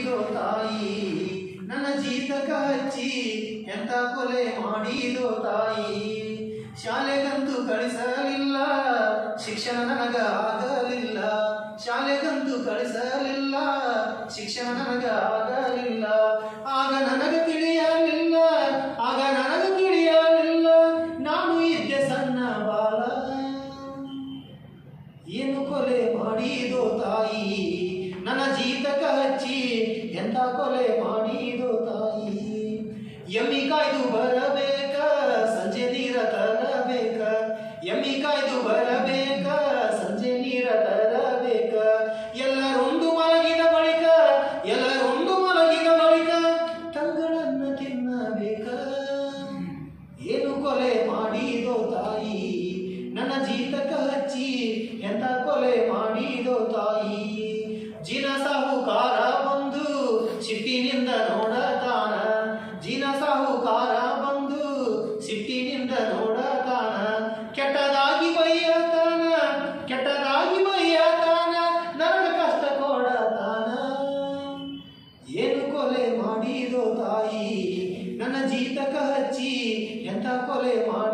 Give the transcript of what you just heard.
ಮಾಡಿದೋ ತಾಯಿ ನನ್ನ ಜೀತಕ ಹಚ್ಚಿ ಎಂತ ಕೊಲೆ ಮಾಡಿದೋ ತಾಯಿ ಶಾಲೆಗಂತೂ ಕಳಿಸಲಿಲ್ಲ ಶಿಕ್ಷಣ ನನಗ ಆಗಲಿಲ್ಲ ಶಾಲೆಗಂತೂ ಕಳಿಸಲಿಲ್ಲ ಶಿಕ್ಷಣ ನನಗ ಆಗಲಿಲ್ಲ ಆಗ ನನಗ ತಿಳಿಯಲಿಲ್ಲ ಆಗ ನನಗ ತಿಳಿಯಲಿಲ್ಲ ನಾನು ಇದ್ದೆ ಸಣ್ಣ ಬಾಲ ಏನು ಕೊಲೆ ಮಾಡಿದೋ ತಾಯಿ ನನ್ನ ಜೀತಕ ಹಚ್ಚಿ ಎಂತ ಕೊಲೆ ಮಾಡಿದೋ ತಾಯಿ ಎಮ್ಮಿ ಕಾಯ್ದು ಬರಬೇಕ ಸಂಜೆ ನೀರ ತರಬೇಕ ಎಮ್ಮಿ ಕಾಯ್ದು ಬರಬೇಕ ಸಂಜೆ ನೀರ ತರಬೇಕ ಎಲ್ಲರೊಂದು ಮಲಗಿದ ಬಳಿಕ ಎಲ್ಲರೊಂದು ಮಲಗಿದ ಬಳಿಕ ತಂಗಳನ್ನ ತಿನ್ನಬೇಕ ಏನು ಕೊಲೆ ಮಾಡಿದೋ ತಾಯಿ ನನ್ನ ಜೀತಕ ಹಚ್ಚಿ ಎಂತ ಕೊಲೆ ಮಾಡಿದೋ ತಾಯಿ ಜಿನ ಸಾಹುಕಾರ ಬಂದು ಸಿಟ್ಟಿನಿಂದ ನೋಡತಾನ ಜಿನ ಸಾಹುಕಾರ ಬಂದು ಸಿಟ್ಟಿನಿಂದ ನೋಡತಾನ ಕೆಟ್ಟದಾಗಿ ಬೈಯತಾನ ಕೆಟ್ಟದಾಗಿ ಬೈಯತಾನ ನನಗ ಕಷ್ಟ ಕೊಡತಾನ ಏನು ಕೊಲೆ ಮಾಡಿದೋ ತಾಯಿ ನನ್ನ ಜೀತಕ ಹಚ್ಚಿ ಎಂತ ಕೊಲೆ ಮಾಡಿ